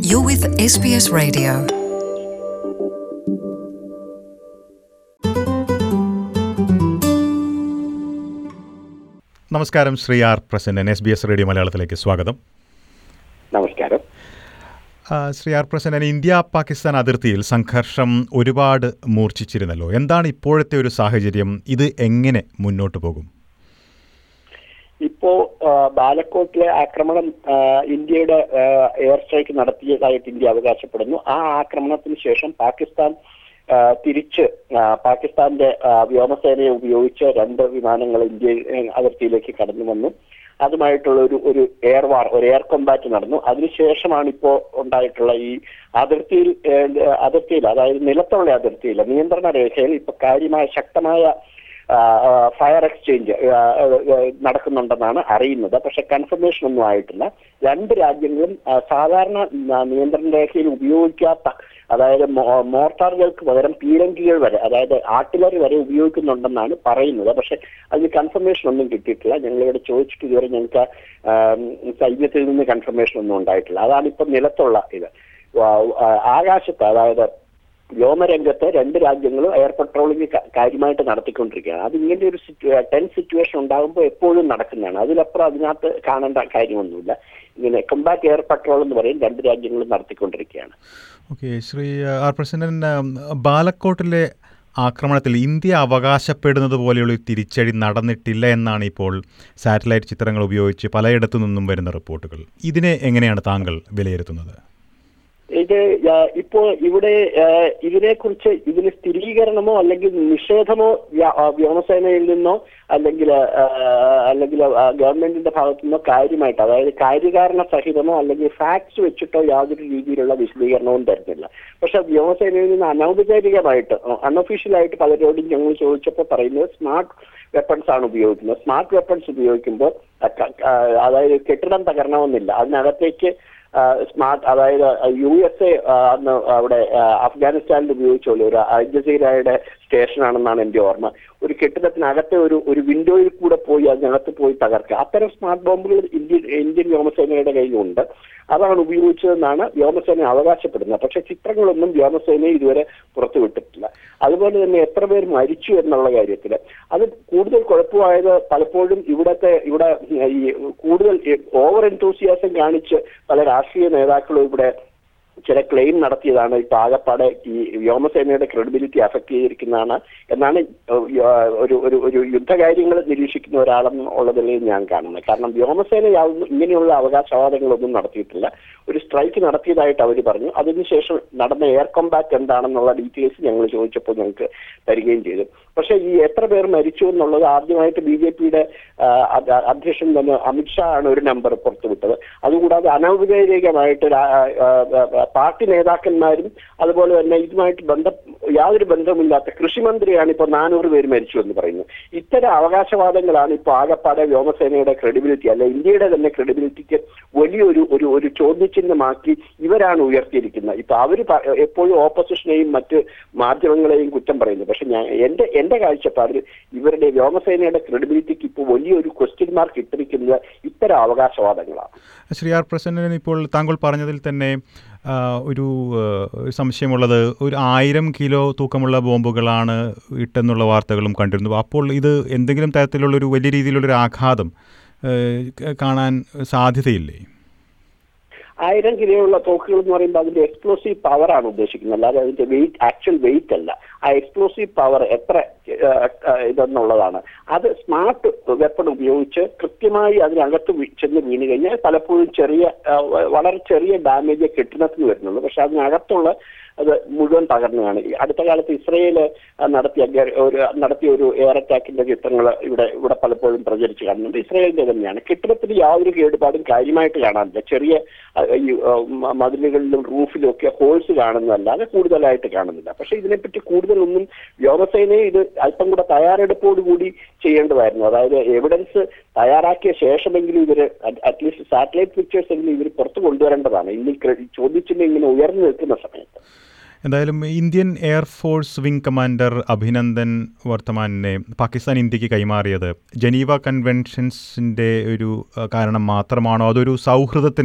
You're with SBS Radio. നമസ്കാരം Shri R Prasannan S B S radio മലയാളത്തിലേക്ക് സ്വാഗതം നമസ്കാരം ആ, ശ്രീ ആർ പ്രസന്നൻ ഇന്ത്യ പാകിസ്ഥാൻ അതിർത്തിയിൽ സംഘർഷം ഒരുപാട് മൂർച്ഛിച്ചിരുന്നല്ലോ എന്താണ് ഇപ്പോഴത്തെ ഒരു സാഹചര്യം ഇത് എങ്ങനെ മുന്നോട്ട് പോകും ഇപ്പോ ആ, ബാലക്കോട്ടിലെ ആക്രമണം ആ, ഇന്ത്യയുടെ ആ, എയർ സ്ട്രൈക്ക് നടത്തിയതായിട്ട് ഇന്ത്യ അവകാശപ്പെടുന്നു ആ ആക്രമണത്തിന് ശേഷം പാകിസ്ഥാൻ ആ, തിരിച്ച് ആ, പാകിസ്ഥാന്റെ ആ, വ്യോമസേനയെ ഉപയോഗിച്ച് രണ്ട് വിമാനങ്ങൾ ഇന്ത്യ ഏ, അതിർത്തിയിലേക്ക് കടന്നു വന്നു അതുമായിട്ടുള്ള ഒരു ഒരു എയർ വാർ ഒരു എയർ കോമ്പാറ്റ് നടന്നു അതിനുശേഷമാണ് ഇപ്പോ ഉണ്ടായിട്ടുള്ള ഈ അതിർത്തിയിൽ ഏ, അതിർത്തിയിൽ അതായത് നിലത്തുള്ള അതിർത്തിയിൽ നിയന്ത്രണ രേഖയിൽ ഇപ്പൊ കാര്യമായ ശക്തമായ ഫയർ എക്സ്ചേഞ്ച് നടക്കുന്നുണ്ടെന്നാണ് അറിയുന്നത് പക്ഷെ കൺഫർമേഷൻ ഒന്നും ആയിട്ടില്ല രണ്ട് രാജ്യങ്ങളും ആ, സാധാരണ ആ, നിയന്ത്രണ രേഖയിൽ ഉപയോഗിക്കാത്ത അതായത് മോ- മോർട്ടാറുകൾക്ക് പകരം പീരങ്കികൾ വരെ അതായത് ആർട്ടിലറി വരെ ഉപയോഗിക്കുന്നുണ്ടെന്നാണ് പറയുന്നത് പക്ഷെ അതിന് കൺഫർമേഷൻ ഒന്നും കിട്ടിയിട്ടില്ല ഞങ്ങളിവിടെ ചോദിച്ചിട്ട് ഇതുവരെ ഞങ്ങൾക്ക് ആ, സൈന്യത്തിൽ നിന്ന് കൺഫർമേഷൻ ഒന്നും ഉണ്ടായിട്ടില്ല അതാണ് ഇപ്പം നിലത്തുള്ള ഇത് ആ, ആ, ആകാശത്ത് അതായത് വ്യോമരംഗത്ത് രണ്ട് രാജ്യങ്ങളും എയർ പട്രോളിംഗ് ക- കാര്യമായിട്ട് നടത്തിക്കൊണ്ടിരിക്കുകയാണ് അത് ഇങ്ങനെ ഒരു ടെൻ സിറ്റുവേഷൻ ഉണ്ടാകുമ്പോൾ എപ്പോഴും നടക്കുന്നതാണ് അതിലപ്പുറം അതിനകത്ത് കാണേണ്ട കാര്യമൊന്നുമില്ല ഇങ്ങനെ കൊമ്പാറ്റ് എയർ പട്രോൾ എന്ന് പറയും രണ്ട് രാജ്യങ്ങളും നടത്തിക്കൊണ്ടിരിക്കുകയാണ് ഓക്കെ ശ്രീ ആർ പ്രസന്നൻ ഉം, ബാലക്കോട്ടിലെ ആക്രമണത്തിൽ ഇന്ത്യ അവകാശപ്പെടുന്നത് പോലെയുള്ള ഒരു തിരിച്ചടി നടന്നിട്ടില്ല എന്നാണ് ഇപ്പോൾ സാറ്റലൈറ്റ് ചിത്രങ്ങൾ ഉപയോഗിച്ച് പലയിടത്തു നിന്നും വരുന്ന റിപ്പോർട്ടുകൾ ഇതിനെ എങ്ങനെയാണ് താങ്കൾ വിലയിരുത്തുന്നത് ഇത് ആ, ഇപ്പോ ഇവിടെ ആ, ഇതിനെക്കുറിച്ച് ഇതിന് സ്ഥിരീകരണമോ അല്ലെങ്കിൽ നിഷേധമോ വ്യ- ആ, വ്യോമസേനയിൽ നിന്നോ അല്ലെങ്കിൽ ആ, അല്ലെങ്കിൽ ആ, ഗവൺമെന്റിന്റെ ഭാഗത്തു നിന്നോ കാര്യമായിട്ട് അതായത് കാര്യകാരണ സഹിതമോ അല്ലെങ്കിൽ ഫാക്ട്സ് വെച്ചിട്ടോ യാതൊരു രീതിയിലുള്ള വിശദീകരണവും തരുന്നില്ല പക്ഷെ വ്യോമസേനയിൽ നിന്ന് അനൗപചാരികമായിട്ട് അൺഒഫീഷ്യലായിട്ട് പലരോടും ഞങ്ങൾ ചോദിച്ചപ്പോൾ പറയുന്നത് സ്മാർട്ട് വെപ്പൺസ് ആണ് ഉപയോഗിക്കുന്നത് സ്മാർട്ട് വെപ്പൺസ് ഉപയോഗിക്കുമ്പോൾ ആ, ക- ആ, അതായത് കെട്ടിടം തകരണമെന്നില്ല അതിനകത്തേക്ക് സ്മാർട്ട് അതായത് യു എസ് എ അന്ന് അവിടെ ആ, അഫ്ഗാനിസ്ഥാനിൽ ഉപയോഗിച്ചോളൂ ഒരു അൽ ജസീറയുടെ സ്റ്റേഷനാണെന്നാണ് എന്റെ ഓർമ്മ ഒരു കെട്ടിടത്തിനകത്തെ ഒരു ഒരു വിൻഡോയിൽ കൂടെ പോയി അതിനകത്ത് പോയി തകർക്കുക അത്തരം സ്മാർട്ട് ബോംബുകൾ ഇന്ത്യൻ ഇന്ത്യൻ വ്യോമസേനയുടെ കയ്യിലുണ്ട് അതാണ് ഉപയോഗിച്ചതെന്നാണ് വ്യോമസേന അവകാശപ്പെടുന്നത് പക്ഷെ ചിത്രങ്ങളൊന്നും വ്യോമസേന ഇതുവരെ പുറത്തുവിട്ടിട്ടില്ല അതുപോലെ തന്നെ എത്ര പേർ മരിച്ചു എന്നുള്ള കാര്യത്തിൽ അത് കൂടുതൽ കുഴപ്പമായത് പലപ്പോഴും ഇവിടത്തെ ഇവിടെ ഈ കൂടുതൽ ഓവർ എൻതൂസിയാസം കാണിച്ച് പല രാഷ്ട്രീയ നേതാക്കളും ഇവിടെ ചില ക്ലെയിം നടത്തിയതാണ് ഇപ്പൊ ആകപ്പാടെ ഈ വ്യോമസേനയുടെ ക്രെഡിബിലിറ്റി അഫക്ട് ചെയ്തിരിക്കുന്നതാണ് എന്നാണ് ഏഹ് ഒരു ഒരു ഒരു യുദ്ധകാര്യങ്ങൾ നിരീക്ഷിക്കുന്ന ഒരാളെന്നുള്ളതിൽ ഞാൻ കാണുന്നത് കാരണം വ്യോമസേന യാതൊന്നും ഇങ്ങനെയുള്ള അവകാശവാദങ്ങളൊന്നും നടത്തിയിട്ടില്ല ഒരു സ്ട്രൈക്ക് നടത്തിയതായിട്ട് അവർ പറഞ്ഞു അതിനുശേഷം നടന്ന എയർ കോമ്പാറ്റ് എന്താണെന്നുള്ള ഡീറ്റെയിൽസ് ഞങ്ങൾ ചോദിച്ചപ്പോൾ ഞങ്ങൾക്ക് തരികയും ചെയ്തു പക്ഷേ ഈ എത്ര പേർ മരിച്ചു എന്നുള്ളത് ആദ്യമായിട്ട് ബി ജെ പിയുടെ അധ്യക്ഷൻ തന്നെ അമിത്ഷാ ആണ് ഒരു നമ്പർ പുറത്തുവിട്ടത് അതുകൂടാതെ അനൗപചാരികമായിട്ട് രാ- ആ, ആ, ആ, പാർട്ടി നേതാക്കന്മാരും അതുപോലെ തന്നെ ഇതുമായിട്ട് ബന്ധം യാതൊരു ബന്ധവുമില്ലാത്ത കൃഷിമന്ത്രിയാണ് ഇപ്പോൾ നാനൂറ് പേര് മരിച്ചു എന്ന് പറയുന്നത് ഇത്തരം അവകാശവാദങ്ങളാണ് ഇപ്പോൾ ആകപ്പാടെ വ്യോമസേനയുടെ ക്രെഡിബിലിറ്റി അല്ല ഇന്ത്യയുടെ തന്നെ ക്രെഡിബിലിറ്റിക്ക് വലിയൊരു ഒരു ഒരു ചോദ്യചിഹ്നമാക്കി ഇവരാണ് ഉയർത്തിയിരിക്കുന്നത് ഇപ്പൊ അവര് പ- എപ്പോഴും ഓപ്പോസിഷനെയും മറ്റ് മാധ്യമങ്ങളെയും കുറ്റം പറയുന്നു പക്ഷെ ഞാൻ എന്റെ എന്റെ കാഴ്ചപ്പാടിൽ ഇവരുടെ വ്യോമസേനയുടെ ക്രെഡിബിലിറ്റിക്ക് ഇപ്പോൾ വലിയൊരു ക്വസ്റ്റ്യൻ മാർക്ക് ഇട്ടിരിക്കുന്നത് ഇത്തരം അവകാശവാദങ്ങളാണ് ശ്രീ ആർ പ്രസന്നൻ ഇപ്പോൾ താങ്കൾ പറഞ്ഞതിൽ തന്നെ ആ, ഒരു ആ, ഒരു സംശയമുള്ളത് ഒരു ആയിരം കിലോ തൂക്കമുള്ള ബോംബുകളാണ് ഇട്ടെന്നുള്ള വാർത്തകളും കണ്ടിരുന്നു അപ്പോൾ ഇത് എന്തെങ്കിലും തരത്തിലുള്ള ഒരു വലിയ രീതിയിലുള്ളൊരു ആഘാതം ആ, ക- കാണാൻ സാധ്യതയില്ലേ ആയിരം കിലോയുള്ള തോക്കുകൾ എന്ന് പറയുമ്പോൾ അതിന്റെ എക്സ്പ്ലോസീവ് പവർ ആണ് ഉദ്ദേശിക്കുന്നത് അല്ലാതെ അതിന്റെ വെയിറ്റ് ആക്ച്വൽ വെയിറ്റ് അല്ല ആ എക്സ്പ്ലോസീവ് പവർ എത്ര ഏഹ്, ഏഹ്, ഇതെന്നുള്ളതാണ് അത് സ്മാർട്ട് വെപ്പൺ ഉപയോഗിച്ച് കൃത്യമായി അതിനകത്ത് വി- ചെന്ന് വീണ് കഴിഞ്ഞാൽ പലപ്പോഴും ചെറിയ ഏഹ്, വ- വളരെ ചെറിയ ഡാമേജ് കെട്ടിടത്തിന് വരുന്നുള്ളൂ പക്ഷെ അതിനകത്തുള്ള അത് മുഴുവൻ തകർന്നതാണ് ഈ അടുത്ത കാലത്ത് ഇസ്രയേൽ നടത്തിയ ഗ- ഒരു നടത്തിയ ഒരു എയർ അറ്റാക്കിന്റെ ചിത്രങ്ങൾ ഇവിടെ ഇവിടെ പലപ്പോഴും പ്രചരിച്ച് കാണുന്നുണ്ട് ഇസ്രയേലിന്റെ തന്നെയാണ് കെട്ടിടത്തിന് യാതൊരു കേടുപാടും കാര്യമായിട്ട് കാണാനില്ല ചെറിയ അഹ്, ഈ അഹ്, മ- മതിലുകളിലും റൂഫിലും ഒക്കെ ഹോൾസ് കാണുന്നതല്ലാതെ കൂടുതലായിട്ട് കാണുന്നില്ല പക്ഷെ ഇതിനെപ്പറ്റി കൂടുതലൊന്നും വ്യോമസേനയെ ഇത് അല്പം കൂടെ തയ്യാറെടുപ്പോടുകൂടി ചെയ്യേണ്ടതായിരുന്നു അതായത് എവിഡൻസ് തയ്യാറാക്കിയ ശേഷമെങ്കിലും ഇവര് അറ്റ്ലീസ്റ്റ് സാറ്റലൈറ്റ് പിക്ചേഴ്സ് എങ്കിലും ഇവർ പുറത്തു കൊണ്ടുവരേണ്ടതാണ് ഇനി ചോദ്യച്ചിഹ്നം ഇങ്ങനെ ഉയർന്നു നിൽക്കുന്ന സമയത്ത് എന്തായാലും Indian air force wing commander Abhinandan വർത്തമാനെ പാകിസ്ഥാൻ ഇന്ത്യക്ക് കൈമാറിയത് ജനീവ കൺവെൻഷൻസിൻ്റെ ഒരു ആ, കാരണം മാത്രമാണോ അതൊരു സൗഹൃദത്തിന്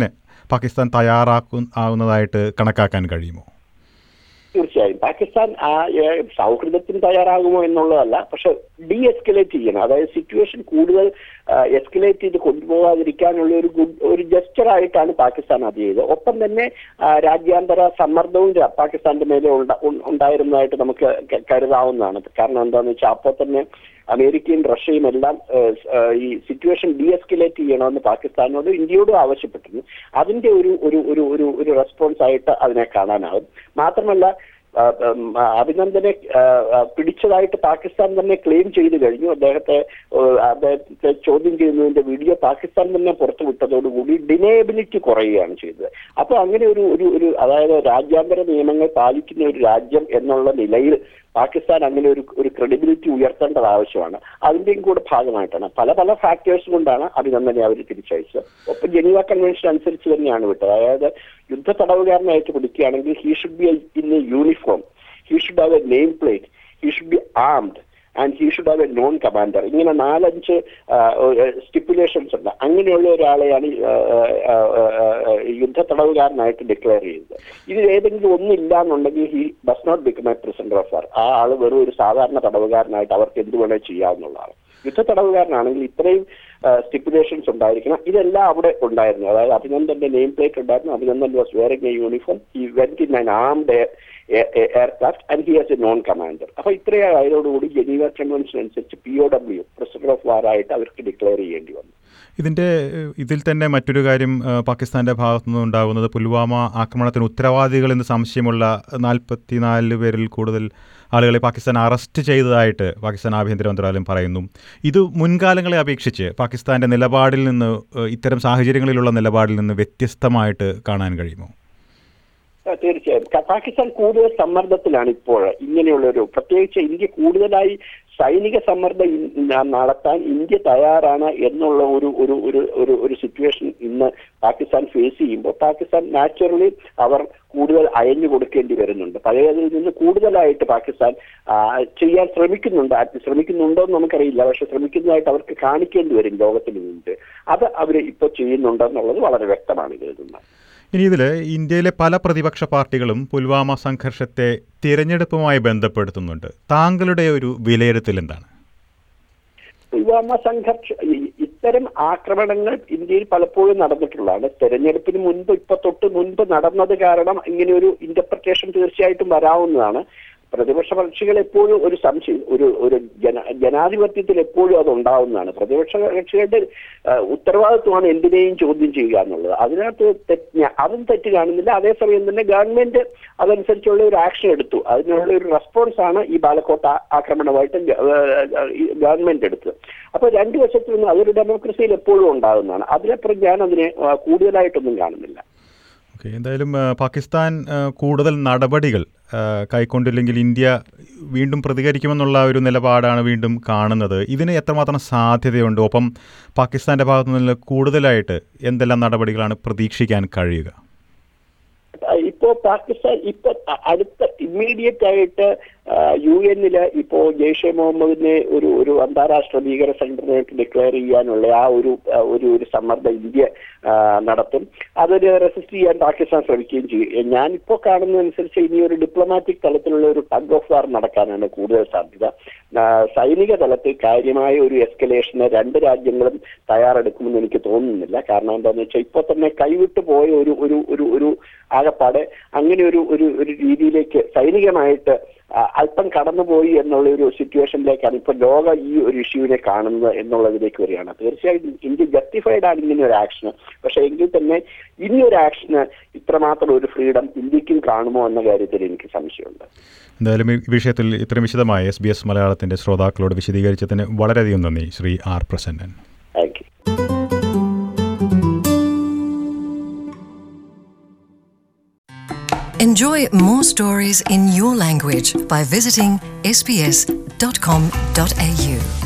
പാകിസ്ഥാൻ തയ്യാറാക്കു ആവുന്നതായിട്ട് കണക്കാക്കാൻ കഴിയുമോ തീർച്ചയായും പാകിസ്ഥാൻ ആ ഏ, സൗഹൃദത്തിന് തയ്യാറാകുമോ എന്നുള്ളതല്ല പക്ഷെ ഡി എസ്കലേറ്റ് ചെയ്യണം അതായത് സിറ്റുവേഷൻ കൂടുതൽ എസ്കലേറ്റ് ചെയ്ത് കൊണ്ടുപോകാതിരിക്കാനുള്ള ഒരു ഗുഡ് ഒരു ജസ്റ്റർ ആയിട്ടാണ് പാകിസ്ഥാൻ അത് ചെയ്തത് ഒപ്പം തന്നെ ആ, രാജ്യാന്തര സമ്മർദ്ദവും രാ- പാകിസ്ഥാന്റെ മേലെ ഉണ്ട- ഉ- ഉണ്ടായിരുന്നതായിട്ട് നമുക്ക് ക- കരുതാവുന്നതാണ് കാരണം എന്താണെന്ന് വെച്ചാൽ അപ്പോൾ തന്നെ അമേരിക്കയും റഷ്യയും എല്ലാം ഏഹ്, സ്- ഏഹ്, ഈ സിറ്റുവേഷൻ ഡി എസ്കലേറ്റ് ചെയ്യണമെന്ന് പാകിസ്ഥാനോട് ഇന്ത്യയോടും ആവശ്യപ്പെട്ടിരുന്നു അതിന്റെ ഒരു ഒരു ഒരു ഒരു ഒരു റെസ്പോൺസ് ആയിട്ട് അതിനെ കാണാനാവും മാത്രമല്ല ആ, ഉം, ആ, അഭിനന്ദനെ ആ, ആ, പിടിച്ചതായിട്ട് പാകിസ്ഥാൻ തന്നെ ക്ലെയിം ചെയ്തു കഴിഞ്ഞു അദ്ദേഹത്തെ ഏ, അദ്ദേഹത്തെ ചോദ്യം ചെയ്യുന്നതിന്റെ വീഡിയോ പാകിസ്ഥാൻ തന്നെ പുറത്തു വിട്ടതോടുകൂടി ഡിനേബിലിറ്റി കുറയുകയാണ് ചെയ്തത് അപ്പോൾ അങ്ങനെ ഒരു ഒരു ഒരു അതായത് രാജ്യാന്തര നിയമങ്ങൾ പാലിക്കുന്ന ഒരു രാജ്യം എന്നുള്ള നിലയിൽ പാകിസ്ഥാൻ അങ്ങനെ ഒരു ഒരു ക്രെഡിബിലിറ്റി ഉയർത്തേണ്ടത് ആവശ്യമാണ് അതിന്റെയും കൂടെ ഭാഗമായിട്ടാണ് പല പല ഫാക്ടേഴ്സ് കൊണ്ടാണ് അഭിനന്ദനെ അവർ തിരിച്ചയച്ചത് ഒപ്പം ജനീവ കൺവെൻഷൻ അനുസരിച്ച് തന്നെയാണ് വിട്ടത് അതായത് യുദ്ധ തടവുകാരനായിട്ട് പിടിക്കുകയാണെങ്കിൽ he should be in a uniform he should have a name plate he should be armed and he should have a known commander ഇങ്ങനെ നാലഞ്ച് സ്റ്റിപ്പുലേഷൻസ് ഉണ്ട് അങ്ങനെയുള്ള ഒരാളെയാണ് ഈ, ആ, ആ, ആ, ആ, യുദ്ധ തടവുകാരനായിട്ട് ഡിക്ലെയർ ചെയ്തത് ഇതിൽ ഏതെങ്കിലും ഒന്നില്ല എന്നുണ്ടെങ്കിൽ he does not become a president of war ആ ആള് വെറും ഒരു സാധാരണ തടവുകാരനായിട്ട് അവർക്ക് എന്ത് വേണേൽ ചെയ്യാവുന്നതാണ് യുദ്ധ തടവുകാരനാണെങ്കിൽ ഇത്രയും സ്റ്റിപ്പുലേഷൻസ് ഉണ്ടായിരിക്കണം ഇതെല്ലാം അവിടെ ഉണ്ടായിരുന്നു അതായത് അഭിനന്ദന്റെ നെയിം പ്ലേറ്റ് ഉണ്ടായിരുന്നു Abhinandan was wearing a uniform he went in an armed aircraft and he has a known commander അപ്പൊ ഇത്രയും ആയതോടുകൂടി ജനീവ കൺവെൻഷൻ അനുസരിച്ച് P O W president of war ആയിട്ട് അവർക്ക് ഡിക്ലെയർ ചെയ്യേണ്ടി വന്നു ഇതിൻ്റെ ഏഹ്, ഇതിൽ തന്നെ മറ്റൊരു കാര്യം ഏഹ്, പാകിസ്ഥാൻ്റെ ഭാഗത്തു നിന്ന് ഉണ്ടാകുന്നത് പുൽവാമ ആക്രമണത്തിന് ഉത്തരവാദികൾ എന്ന് സംശയമുള്ള നാൽപ്പത്തിനാല് പേരിൽ കൂടുതൽ ആളുകളെ പാകിസ്ഥാൻ അറസ്റ്റ് ചെയ്തതായിട്ട് പാകിസ്ഥാൻ ആഭ്യന്തര മന്ത്രാലയം പറയുന്നു ഇത് മുൻകാലങ്ങളെ അപേക്ഷിച്ച് പാകിസ്ഥാൻ്റെ നിലപാടിൽ നിന്ന് ഏഹ്, ഇത്തരം സാഹചര്യങ്ങളിലുള്ള നിലപാടിൽ നിന്ന് വ്യത്യസ്തമായിട്ട് കാണാൻ കഴിയുമോ ആ, തീർച്ചയായും ക- പാകിസ്ഥാൻ കൂടുതൽ സമ്മർദ്ദത്തിലാണ് ഇപ്പോൾ ഇങ്ങനെയുള്ള ഒരു പ്രത്യേകിച്ച് ഇന്ത്യ കൂടുതലായി സൈനിക സമ്മർദ്ദം ഇൻ- ന- നടത്താൻ ഇന്ത്യ തയ്യാറാണ് എന്നുള്ള ഒരു ഒരു ഒരു ഒരു ഒരു സിറ്റുവേഷൻ ഇന്ന് പാകിസ്ഥാൻ ഫേസ് ചെയ്യുമ്പോൾ പാകിസ്ഥാൻ നാച്ചുറലി അവർ കൂടുതൽ അയഞ്ഞു കൊടുക്കേണ്ടി വരുന്നുണ്ട് പഴയതിൽ നിന്ന് കൂടുതലായിട്ട് പാകിസ്ഥാൻ ആ, ചെയ്യാൻ ശ്രമിക്കുന്നുണ്ട് അത് ശ്രമിക്കുന്നുണ്ടോ എന്ന് നമുക്കറിയില്ല പക്ഷെ ശ്രമിക്കുന്നതായിട്ട് അവർക്ക് കാണിക്കേണ്ടി വരും ലോകത്തിന് മുൻപ് അത് അവർ ഇപ്പോൾ ചെയ്യുന്നുണ്ടെന്നുള്ളത് വളരെ വ്യക്തമാണ് ഇതിൽ നിന്ന് ഇനി ഇതിൽ ഇന്ത്യയിലെ പല പ്രതിപക്ഷ പാർട്ടികളും പുൽവാമ സംഘർഷത്തെ തിരഞ്ഞെടുപ്പുമായി ബന്ധപ്പെടുത്തുന്നുണ്ട് താങ്കളുടെ ഒരു വിലയിരുത്തൽ എന്താണ് പുൽവാമ സംഘർഷ ഈ- ഇത്തരം ആക്രമണങ്ങൾ ഇന്ത്യയിൽ പലപ്പോഴും നടന്നിട്ടുള്ളതാണ് തെരഞ്ഞെടുപ്പിന് മുൻപ് ഇപ്പൊ തൊട്ട് മുൻപ് നടന്നത് കാരണം ഇങ്ങനെ ഒരു ഇന്റർപ്രിട്ടേഷൻ തീർച്ചയായിട്ടും വരാവുന്നതാണ് പ്രതിപക്ഷ കക്ഷികൾ എപ്പോഴും ഒരു സംശയം ഒരു ഒരു ജന ജനാധിപത്യത്തിൽ എപ്പോഴും അത് ഉണ്ടാവുന്നതാണ് പ്രതിപക്ഷ കക്ഷികളുടെ ആ, ഉത്തരവാദിത്വമാണ് എന്തിനേയും ചോദ്യം ചെയ്യുക എന്നുള്ളത് അതിനകത്ത് തെറ്റ് ഞാ- അതും തെറ്റ് കാണുന്നില്ല അതേസമയം തന്നെ ഗവൺമെന്റ് അതനുസരിച്ചുള്ള ഒരു ആക്ഷൻ എടുത്തു അതിനുള്ള ഒരു റെസ്പോൺസ് ആണ് ഈ ബാലക്കോട്ട ആ- ആക്രമണമായിട്ട് ഗ- ആ, ഈ ഗവൺമെന്റ് എടുത്തത് അപ്പൊ രണ്ടു വശത്തു നിന്ന് അതൊരു ഡെമോക്രസിയിൽ എപ്പോഴും ഉണ്ടാകുന്നതാണ് അതിനപ്പുറം ഞാൻ അതിനെ ആ, കൂടുതലായിട്ടൊന്നും കാണുന്നില്ല ഓക്കെ എന്തായാലും ആ, പാകിസ്ഥാൻ ആ, കൂടുതൽ നടപടികൾ ആ, കൈക്കൊണ്ടില്ലെങ്കിൽ ഇന്ത്യ വീണ്ടും പ്രതികരിക്കുമെന്നുള്ള ഒരു നിലപാടാണ് വീണ്ടും കാണുന്നത് ഇതിന് എത്രമാത്രം സാധ്യതയുണ്ട് ഒപ്പം പാകിസ്ഥാൻ്റെ ഭാഗത്തു നിന്ന് കൂടുതലായിട്ട് എന്തെല്ലാം നടപടികളാണ് പ്രതീക്ഷിക്കാൻ കഴിയുക ഇപ്പോ പാകിസ്ഥാൻ ഇപ്പൊ അ- അടുത്ത ഇമ്മീഡിയറ്റ് ആയിട്ട് യു എന്നില് ഇപ്പോ ജെയ്ഷെ മുഹമ്മദിനെ ഒരു ഒരു അന്താരാഷ്ട്ര ഭീകര സംഘടനയായിട്ട് ഡിക്ലെയർ ചെയ്യാനുള്ള ആ ഒരു ആ, ഒരു ഒരു സമ്മർദ്ദം ഇന്ത്യ ആ, നടത്തും അതൊരു റെസിസ്റ്റ് ചെയ്യാൻ പാകിസ്ഥാൻ ശ്രമിക്കുകയും ചെയ്യും ഞാനിപ്പോ കാണുന്നതനുസരിച്ച് ഇനി ഒരു ഡിപ്ലോമാറ്റിക് തലത്തിലുള്ള ഒരു ടഗ് ഓഫ് വാർ നടക്കാനാണ് കൂടുതൽ സാധ്യത ആ, സൈനിക തലത്തിൽ കാര്യമായ ഒരു എസ്കലേഷന് രണ്ട് രാജ്യങ്ങളും തയ്യാറെടുക്കുമെന്ന് എനിക്ക് തോന്നുന്നില്ല കാരണം എന്താണെന്ന് വെച്ചാൽ ഇപ്പോൾ തന്നെ കൈവിട്ടു പോയ ഒരു ഒരു ഒരു ഒരു ആകപ്പാടെ അങ്ങനെ ഒരു ഒരു ഒരു രീതിയിലേക്ക് സൈനികമായിട്ട് ആ, അല്പം കടന്നുപോയി എന്നുള്ള ഒരു സിറ്റുവേഷനിലേക്കാണ് ഇപ്പൊ ലോക ഈ ഒരു ഇഷ്യൂവിനെ കാണുന്നത് എന്നുള്ളതിലേക്ക് വരികയാണ് തീർച്ചയായും ഇന്ത്യ ജസ്റ്റിഫൈഡ് ആണ് ഇങ്ങനെ ഒരു ആക്ഷന് പക്ഷെ എങ്കിൽ തന്നെ ഇനി ഒരു ആക്ഷന് ഇത്രമാത്രം ഒരു ഫ്രീഡം ഇന്ത്യക്കും കാണുമോ എന്ന കാര്യത്തിൽ എനിക്ക് സംശയമുണ്ട് എന്തായാലും ഈ വിഷയത്തിൽ ഇത്രയും വിശദമായി എസ് ബി എസ് മലയാളത്തിൻ്റെ ശ്രോതാക്കളോട് വിശദീകരിച്ചതിന് വളരെയധികം നന്ദി Shri R Prasannan thank you Enjoy more stories in your language by visiting sbs.com.au.